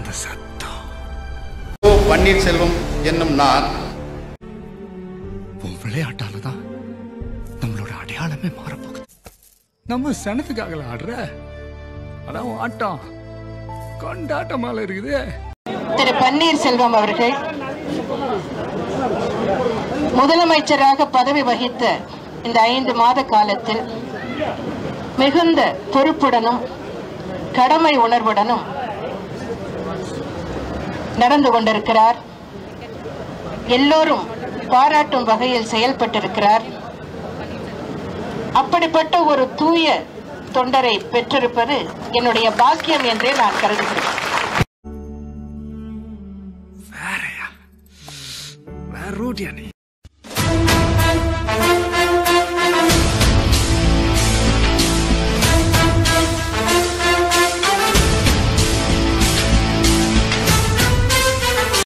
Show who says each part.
Speaker 1: அந்த சத்தம்
Speaker 2: ஓ பன்னீர்செல்வம் என்னும் நான்
Speaker 1: உன் விளையாட்டால தான் நம்மளோட அடையாளமே மாறப்போகுது நம்ம சனத்துக்காக ஆடுற அதான் உன் ஆட்டம் கொண்டாட்டமால இருக்குது
Speaker 3: திரு பன்னீர்செல்வம் அவர்கள் முதலமைச்சராக பதவி வகித்த இந்த ஐந்து மாத காலத்தில் மிகுந்த பொறுப்புடனும் கடமை உணர்வுடனும் நடந்து கொண்டிருக்கிறார் எல்லோரும் பாராட்டும் வகையில் செயல்பட்டிருக்கிறார் அப்படிப்பட்ட ஒரு தூய தொண்டரை பெற்றிருப்பது என்னுடைய பாக்கியம் என்றே நான் கருதுகிறேன்
Speaker 1: வேறயா வேற ரூட்டியா நீ